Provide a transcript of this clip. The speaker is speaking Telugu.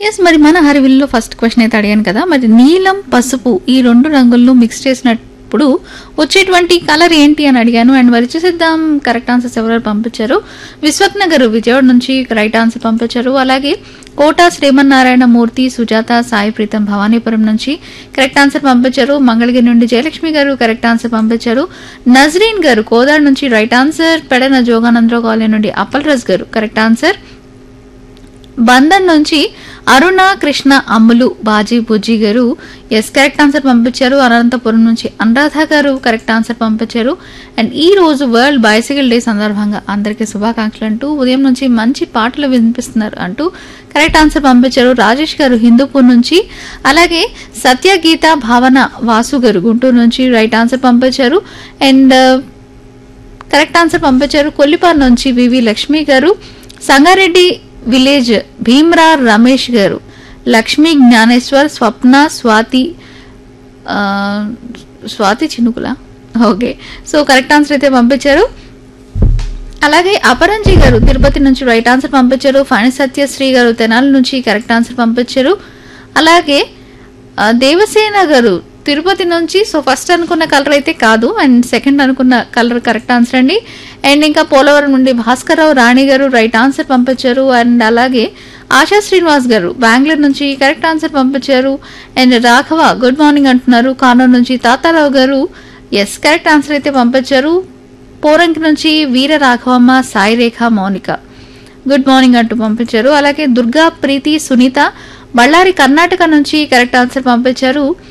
ఎస్ మరి మన హరివిల్లో ఫస్ట్ క్వశ్చన్ అయితే అడిగాను కదా మరి నీలం పసుపు ఈ రెండు రంగులను మిక్స్ చేసినప్పుడు వచ్చేటువంటి కలర్ ఏంటి అని అడిగాను అండ్ మరి చూసేద్దాం కరెక్ట్ ఆన్సర్స్ ఎవరు పంపించారు విశ్వక్ నగర్ విజయవాడ నుంచి రైట్ ఆన్సర్ పంపించారు అలాగే కోట శ్రీమన్నారాయణ మూర్తి సుజాత సాయి ప్రీతం భవానీపురం నుంచి కరెక్ట్ ఆన్సర్ పంపించారు మంగళగిరి నుండి జయలక్ష్మి గారు కరెక్ట్ ఆన్సర్ పంపించారు నజరీన్ గారు కోదాడ్ నుంచి right answer Pedana Joganandarao colony నుండి అప్పల్ రాజ్ గారు కరెక్ట్ ఆన్సర్ బంధన్ నుంచి అరుణ కృష్ణ అమ్ములు బాజీ బుజ్జి గారు ఎస్ కరెక్ట్ ఆన్సర్ పంపించారు అనంతపురం నుంచి అనురాధ గారు కరెక్ట్ ఆన్సర్ పంపించారు అండ్ ఈ రోజు వరల్డ్ బైసికల్ డే సందర్భంగా అందరికీ శుభాకాంక్షలు అంటూ ఉదయం నుంచి మంచి పాటలు వినిపిస్తున్నారు అంటూ కరెక్ట్ ఆన్సర్ పంపించారు రాజేష్ గారు హిందూపూర్ నుంచి అలాగే సత్య గీత భావన వాసు గారు గుంటూరు నుంచి రైట్ ఆన్సర్ పంపించారు అండ్ కరెక్ట్ ఆన్సర్ పంపించారు కొల్లిపార్ నుంచి వివి లక్ష్మి గారు సంగారెడ్డి విలేజ్ భీమ్రా రమేష్ గారు లక్ష్మీ జ్ఞానేశ్వర్ స్వప్న స్వాతి ఆ, స్వాతి చినుకుల ఓకే సో కరెక్ట్ ఆన్సర్ అయితే పంపించారు అలాగే అపరంజి గారు తిరుపతి నుంచి రైట్ ఆన్సర్ పంపించారు ఫణి సత్యశ్రీ గారు తెనాలి నుంచి కరెక్ట్ ఆన్సర్ పంపించారు అలాగే ఆ, దేవసేన గారు తిరుపతి నుంచి సో ఫస్ట్ అనుకున్న కలర్ అయితే కాదు అండ్ సెకండ్ అనుకున్న కలర్ కరెక్ట్ ఆన్సర్ అండి అండ్ ఇంకా పోలవరం నుండి భాస్కర్రావు రాణి గారు రైట్ ఆన్సర్ పంపించారు అండ్ అలాగే ఆశా శ్రీనివాస్ గారు బెంగళూరు నుంచి కరెక్ట్ ఆన్సర్ పంపించారు అండ్ రాఘవ గుడ్ మార్నింగ్ అంటున్నారు కానూరు నుంచి తాతారావు గారు ఎస్ కరెక్ట్ ఆన్సర్ అయితే పంపించారు పోరంకి నుంచి వీర రాఘవమ్మ సాయిరేఖ మౌనిక గుడ్ మార్నింగ్ అంటూ పంపించారు అలాగే దుర్గా ప్రీతి సునీత బళ్ళారి కర్ణాటక నుంచి కరెక్ట్ ఆన్సర్ పంపించారు